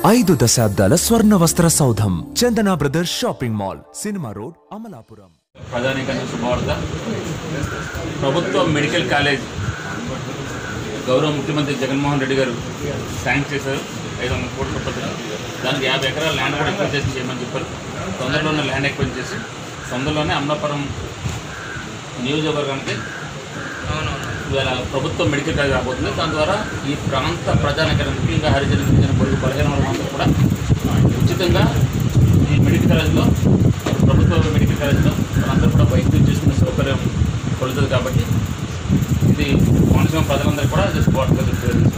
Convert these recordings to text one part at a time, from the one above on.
ఐదు దశాబ్దాల స్వర్ణ వస్త్ర సౌధం Chandana brothers shopping mall cinema road Amalapuram ప్రధానికంగా శుభవార్త ప్రభుత్వ మెడికల్ కాలేజ్ గౌరవ ముఖ్యమంత్రి జగన్మోహన్ రెడ్డి గారు శాంక్షన్ చేశారు ఐదు వందల కోట్ల రూపాయలు దానికి యాభై ఎకరాల ల్యాండ్ కూడా ఎక్విజేషన్ చేయమని చెప్పారు తొందరలోనే ల్యాండ్ ఎక్విజ్ చేసి తొందరలోనే అమలాపురం నియోజకవర్గానికి ఇవాళ ప్రభుత్వ మెడికల్ కాలేజ్ రాబోతుంది దాని ద్వారా ఈ ప్రాంత ప్రజానికరణ ముఖ్యంగా హరిజన గిరిజన పొరుగు బలహీన వర్గాలందరూ కూడా ఉచితంగా ఈ మెడికల్ కాలేజ్లో ప్రభుత్వ మెడికల్ కాలేజ్లో అందరూ కూడా వైద్యం చేసుకునే సౌకర్యం కలుగుతుంది కాబట్టి ఇది కోనసీమ ప్రజలందరూ కూడా శుభవార్తగా తెలియజేస్తుంది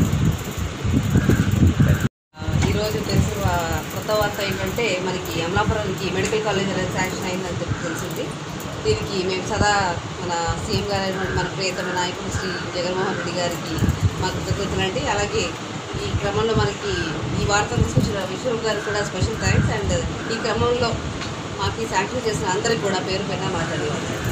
ఈరోజు తెలిసిన వా- కొత్త వార్త ఏంటంటే మనకి అమలాపురానికి మెడికల్ కాలేజ్ అనేది శాంక్షన్ అయిందని చెప్పి తెలిసింది దీనికి మేము సదా మన సీఎం గారు అయినటువంటి మన ప్రియతమ నాయకుడు శ్రీ జగన్మోహన్ రెడ్డి గారికి మా కృతజ్ఞతలండి అలాగే ఈ క్రమంలో మనకి ఈ వార్త తీసుకొచ్చిన విశ్వం గారికి కూడా స్పెషల్ థ్యాంక్స్ అండ్ ఈ క్రమంలో మాకు ఈ శాంక్షన్ చేసిన అందరికి కూడా పేరు పైన మాట్లాడేవాళ్ళు